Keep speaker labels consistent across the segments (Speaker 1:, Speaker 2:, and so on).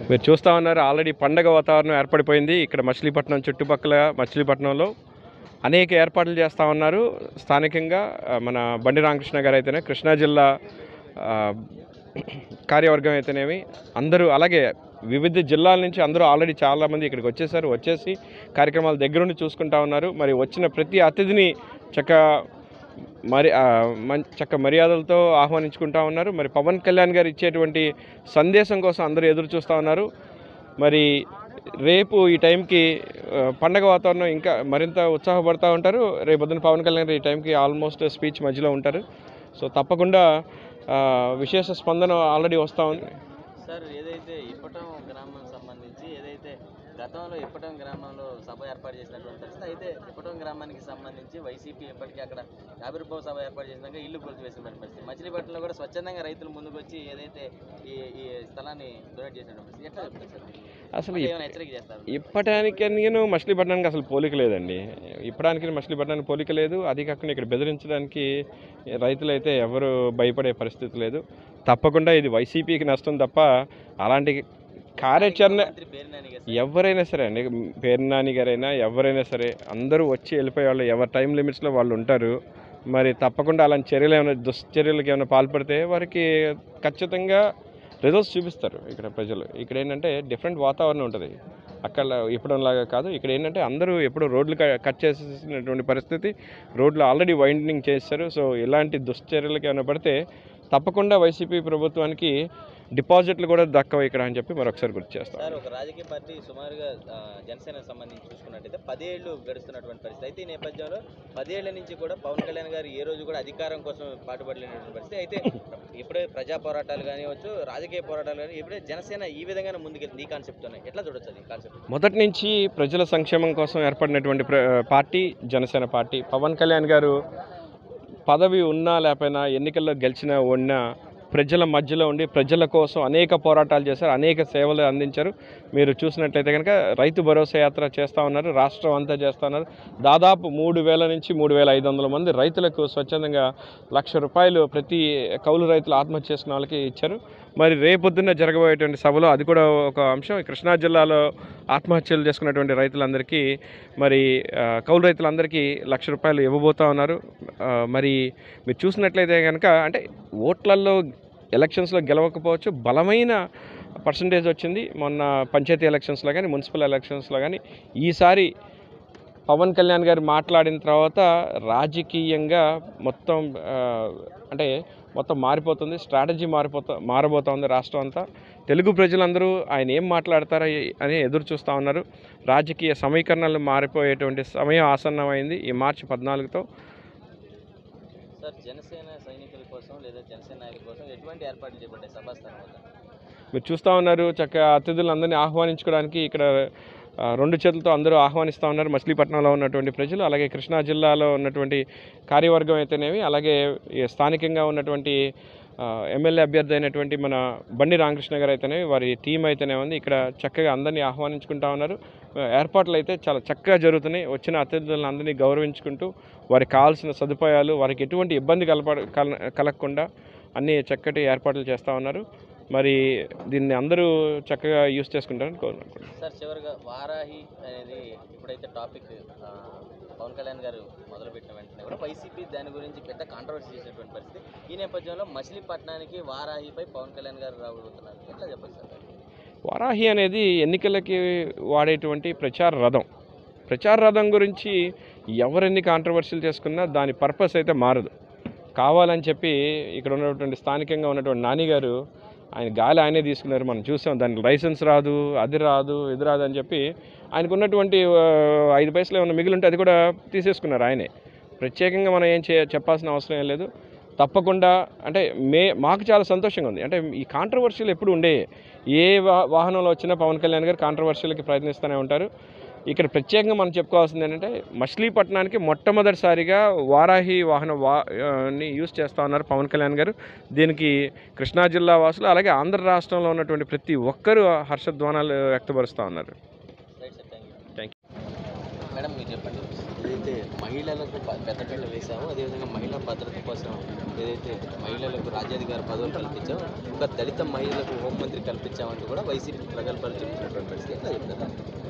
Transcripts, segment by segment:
Speaker 1: మీరు చూస్తూ ఉన్నారు ఆల్రెడీ పండగ వాతావరణం ఏర్పడిపోయింది ఇక్కడ మచిలీపట్నం చుట్టుపక్కల మచిలీపట్నంలో అనేక ఏర్పాట్లు చేస్తూ ఉన్నారు స్థానికంగా ఆ, మన బండి రామకృష్ణ గారు అయితేనే కృష్ణా జిల్లా ఆ, కార్యవర్గం అయితేనేమి అందరూ అలాగే వివిధ జిల్లాల నుంచి అందరూ ఆల్రెడీ చాలామంది ఇక్కడికి వచ్చేసారు వచ్చేసి కార్యక్రమాలు దగ్గరుండి చూసుకుంటా ఉన్నారు మరి వచ్చిన ప్రతి అతిథిని చక్క మరి ఆ, మం- చక్క మర్యాదలతో ఆహ్వానించుకుంటా ఉన్నారు మరి పవన్ కళ్యాణ్ గారు ఇచ్చేటువంటి సందేశం కోసం అందరూ ఎదురు చూస్తూ ఉన్నారు మరి రేపు ఈ టైంకి ఆ, పండగ వాతావరణం ఇంకా మరింత ఉత్సాహపడుతూ ఉంటారు రేపు పొద్దున పవన్ కళ్యాణ్ గారు ఈ టైంకి ఆల్మోస్ట్ స్పీచ్ మధ్యలో ఉంటారు సో తప్పకుండా ఆ, విశేష స్పందన ఆల్రెడీ వస్తూ ఉంది
Speaker 2: సార్ ఏదైతే ఇప్పటం గ్రామం సంబంధించి ఏదైతే గతంలో ఇప్పటం గ్రామంలో సభ ఏర్పాటు చేసినటువంటి పరిస్థితి అయితే ఇప్పటం గ్రామానికి సంబంధించి వైసీపీ ఇప్పటికీ అక్కడ ఆవిర్భావ సభ ఏర్పాటు చేసినాక ఇల్లు కూల్చివేసినటువంటి పరిస్థితి మచిలీపట్నంలో కూడా స్వచ్ఛందంగా రైతులు ముందుకు వచ్చి ఏదైతే ఈ ఈ స్థలాన్ని డొనేట్ చేసినటువంటి పరిస్థితి ఎట్లా చెప్తారు సార్ మీరు?
Speaker 1: అసలు
Speaker 2: అంటే
Speaker 1: ఇప్-
Speaker 2: ఏమైనా హెచ్చరిక చేస్తారు
Speaker 1: ఇప్పటానికి నేను మచిలీపట్నానికి అసలు పోలిక లేదండి ఇప్పడానికి మచిలీపట్నానికి పోలిక లేదు అది కాకుండా ఇక్కడ బెదిరించడానికి రైతులైతే ఎవరు భయపడే పరిస్థితి లేదు తప్పకుండా ఇది వైసీపీకి నష్టం తప్ప అలాంటి కార్యాచరణ
Speaker 2: మంత్రి పేరు నాని గారు
Speaker 1: ఎవరైనా సరే అండి పేరు నాని గారైనా ఎవరైనా సరే అందరూ వచ్చి వెళ్ళిపోయే వాళ్ళు ఎవరి టైం లిమిట్స్లో వాళ్ళు ఉంటారు మరి తప్పకుండా అలాంటి చర్యలు ఏమైనా దుశ్చర్యలకు ఏమైనా పాల్పడితే వారికి ఖచ్చితంగా రిజల్ట్స్ చూపిస్తారు ఇక్కడ ప్రజలు ఇక్కడ ఏంటంటే డిఫరెంట్ వాతావరణం ఉంటుంది అక్కడ ఇప్పటిలాగా కాదు ఇక్కడ ఏంటంటే అందరూ ఎప్పుడు రోడ్లు క- కట్ చేసేసినటువంటి పరిస్థితి రోడ్లు ఆల్రెడీ వైండింగ్ చేస్తారు సో ఇలాంటి దుశ్చర్యలకు ఏమైనా పడితే తప్పకుండా వైసీపీ ప్రభుత్వానికి డిపాజిట్లు కూడా దక్కవు ఇక్కడ అని చెప్పి మరొకసారి గుర్తు చేస్తాను
Speaker 2: సార్ ఒక రాజకీయ పార్టీ సుమారుగా ఆ, జనసేనకు సంబంధించి చూసుకున్నట్టయితే పదేళ్ళు గడుస్తున్నటువంటి పరిస్థితి అయితే ఈ నేపథ్యంలో పదేళ్ల నుంచి కూడా పవన్ కళ్యాణ్ గారు ఏ రోజు కూడా అధికారం కోసం పాటుపడలేనటువంటి పరిస్థితి అయితే ఇప్పుడే ప్రజా పోరాటాలు కానివచ్చు రాజకీయ పోరాటాలు కానీ ఇప్పుడే జనసేన ఈ విధంగానే ముందుకెళ్తుంది ఈ కాన్సెప్ట్తోనే ఎట్లా చూడొచ్చు అది కాన్సెప్ట్
Speaker 1: మొదటి నుంచి ప్రజల సంక్షేమం కోసం ఏర్పడినటువంటి ప్ర- పార్టీ జనసేన పార్టీ పవన్ కళ్యాణ్ గారు పదవి ఉన్నా లేకపోయినా ఎన్నికల్లో గెలిచినా ఓడినా ప్రజల మధ్యలో ఉండి ప్రజల కోసం అనేక పోరాటాలు చేశారు అనేక సేవలు అందించారు మీరు చూసినట్లయితే కనుక రైతు భరోసా యాత్ర చేస్తూ ఉన్నారు రాష్ట్రం అంతా చేస్తూ ఉన్నారు దాదాపు మూడు వేల నుంచి మూడు వేల ఐదు వందల మంది రైతులకు స్వచ్ఛందంగా లక్ష రూపాయలు ప్రతి కౌలు రైతులు ఆత్మహత్య చేసుకున్న వాళ్ళకి ఇచ్చారు మరి రేపొద్దున జరగబోయేటువంటి సభలో అది కూడా ఒక అంశం ఈ కృష్ణా జిల్లాలో ఆత్మహత్యలు చేసుకున్నటువంటి రైతులందరికీ మరి ఆ, కౌలు రైతులందరికీ లక్ష రూపాయలు ఇవ్వబోతా ఉన్నారు ఆ, మరి మీరు చూసినట్లయితే కనుక అంటే ఓట్లల్లో ఎలక్షన్స్లో గెలవకపోవచ్చు బలమైన పర్సంటేజ్ వచ్చింది మొన్న పంచాయతీ ఎలక్షన్స్లో కానీ మున్సిపల్ ఎలక్షన్స్లో కానీ ఈసారి పవన్ కళ్యాణ్ గారు మాట్లాడిన తర్వాత రాజకీయంగా మొత్తం ఆ, అంటే మొత్తం మారిపోతుంది స్ట్రాటజీ మారిపోతా మారబోతోంది రాష్ట్రం అంతా తెలుగు ప్రజలందరూ ఆయన ఏం మాట్లాడతారా అని ఎదురు చూస్తూ ఉన్నారు రాజకీయ సమీకరణలు మారిపోయేటువంటి సమయం ఆసన్నమైంది ఈ మార్చి పద్నాలుగుతో
Speaker 2: సార్ జనసేన సైనికుల కోసం లేదా జనసేన నాయకుల కోసం ఎటువంటి ఏర్పాట్లు చేపట్టాయి సభాస్థానం వద్ద
Speaker 1: మీరు చూస్తూ ఉన్నారు చక్కగా అతిథులందరినీ ఆహ్వానించుకోవడానికి ఇక్కడ ఆ, రెండు చేతులతో అందరూ ఆహ్వానిస్తూ ఉన్నారు మచిలీపట్నంలో ఉన్నటువంటి ప్రజలు అలాగే కృష్ణా జిల్లాలో ఉన్నటువంటి కార్యవర్గం అయితేనేమి అలాగే ఈ స్థానికంగా ఉన్నటువంటి ఆ, ఎమ్మెల్యే అభ్యర్థి అయినటువంటి మన బండి రామకృష్ణ గారు అయితేనే వారి టీం అయితేనే ఉంది ఇక్కడ చక్కగా అందరినీ ఆహ్వానించుకుంటా ఉన్నారు ఆ, ఏర్పాట్లు అయితే చాలా చక్కగా జరుగుతున్నాయి వచ్చిన అతిథులను అందరినీ గౌరవించుకుంటూ వారికి కావాల్సిన సదుపాయాలు వారికి ఎటువంటి ఇబ్బంది కలప కల- కలగకుండా అన్ని చక్కటి ఏర్పాట్లు చేస్తూ ఉన్నారు మరి దీన్ని అందరూ చక్కగా యూస్ చేసుకుంటారని కోరుకుంటున్నాను
Speaker 2: సార్ చివరిగా వారాహి అనేది ఇప్పుడైతే టాపిక్ ఆ, పవన్ కళ్యాణ్ గారు మొదలుపెట్టిన వెంటనే కూడా వైసీపీ దాని గురించి పెద్ద కాంట్రవర్సీ చేసినటువంటి పరిస్థితి ఈ నేపథ్యంలో మచిలీపట్నానికి వారాహిపై పవన్ కళ్యాణ్ గారు రాబోతున్నారు ఎట్లా చెప్పచ్చు సార్
Speaker 1: వారాహి అనేది ఎన్నికలకి వాడేటువంటి ప్రచార రథం ప్రచార రథం గురించి ఎవరెన్ని కాంట్రవర్సీలు చేసుకున్నా దాని పర్పస్ అయితే మారదు కావాలని చెప్పి ఇక్కడ ఉన్నటువంటి స్థానికంగా ఉన్నటువంటి నాని గారు ఆయన గాలి ఆయనే తీసుకున్నారు మనం చూసాం దానికి లైసెన్స్ రాదు అది రాదు ఇది రాదు అని చెప్పి ఆయనకు ఉన్నటువంటి ఆ, ఐదు పైసలు ఏమైనా మిగిలి ఉంటే అది కూడా తీసేసుకున్నారు ఆయనే ప్రత్యేకంగా మనం ఏం చే చెప్పాల్సిన అవసరం ఏం లేదు తప్పకుండా అంటే మే మాకు చాలా సంతోషంగా ఉంది అంటే ఈ కాంట్రవర్షియల్ ఎప్పుడు ఉండే ఏ వా వాహనంలో వచ్చినా పవన్ కళ్యాణ్ గారు కాంట్రవర్షియల్కి ప్రయత్నిస్తూనే ఉంటారు ఇక్కడ ప్రత్యేకంగా మనం చెప్పుకోవాల్సింది ఏంటంటే మచిలీపట్నానికి మొట్టమొదటిసారిగా వారాహి వాహన వా ఆ, ని యూస్ చేస్తూ ఉన్నారు పవన్ కళ్యాణ్ గారు దీనికి కృష్ణా జిల్లా వాసులు అలాగే ఆంధ్ర రాష్ట్రంలో ఉన్నటువంటి ప్రతి ఒక్కరూ హర్షధ్వానాలు వ్యక్తపరుస్తూ ఉన్నారు
Speaker 2: right sir thank you
Speaker 1: thank
Speaker 2: madam మీరు చెప్పండి
Speaker 3: ఏదైతే
Speaker 2: ఏదైతే మహిళలకు ప- పెద్దపీట వేశామో అదేవిధంగా మహిళా భద్రత కోసం ఏదైతే మహిళలకు రాజ్యాధికార పదవులు కల్పించామో ఒక దళిత మహిళలకు హోంమంత్రి కల్పించామంటూ కూడా వైసీపీ ప్రగల్భాలు చెప్తున్నటువంటి పరిస్థితి ఎట్లా చెప్తారు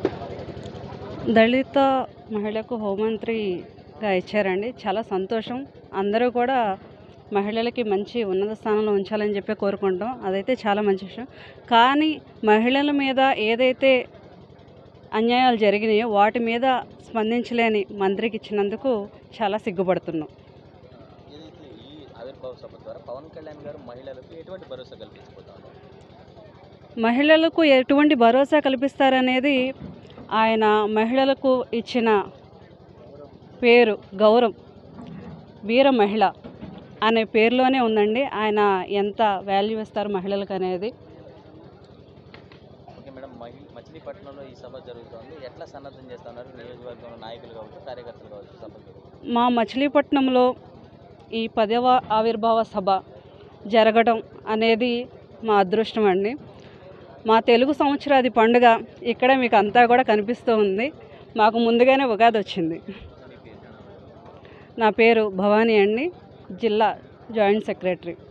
Speaker 3: దళిత మహిళకు హోంమంత్రిగా ఇచ్చారండి చాలా సంతోషం అందరూ కూడా మహిళలకి మంచి ఉన్నత స్థానంలో ఉంచాలని చెప్పి కోరుకుంటాం అదైతే చాలా మంచి విషయం కానీ మహిళల మీద ఏదైతే అన్యాయాలు జరిగినాయో వాటి మీద స్పందించలేని మంత్రికి ఇచ్చినందుకు చాలా సిగ్గుపడుతున్నాం
Speaker 2: ఏదైతే ఈ ఆవిర్భావ సభ ద్వారా పవన్ కళ్యాణ్ గారు మహిళలకు ఎటువంటి భరోసా కల్పించబోతున్నారు
Speaker 3: మహిళలకు ఎటువంటి భరోసా కల్పిస్తారనేది ఆయన మహిళలకు ఇచ్చిన పేరు గౌరవం వీర మహిళ అనే పేరులోనే ఉందండి ఆయన ఎంత వాల్యూ ఇస్తారు మహిళలకు అనేది
Speaker 2: ఓకే మేడం మహి మచిలీపట్నంలో ఈ సభ జరుగుతోంది ఎట్లా సన్నద్ధం చేస్తున్నారు నియోజకవర్గంలో నాయకులు కావచ్చు కార్యకర్తలు కావచ్చు సభకు
Speaker 3: మా మచిలీపట్నంలో ఈ పదవ ఆవిర్భావ సభ జరగడం అనేది మా అదృష్టం అండి మా తెలుగు సంవత్సరాది పండుగ ఇక్కడే మీకు అంతా కూడా కనిపిస్తూ ఉంది మాకు ముందుగానే ఉగాది వచ్చింది
Speaker 2: మీ పేరు
Speaker 3: నా పేరు భవానీ అండి జిల్లా జాయింట్ సెక్రటరీ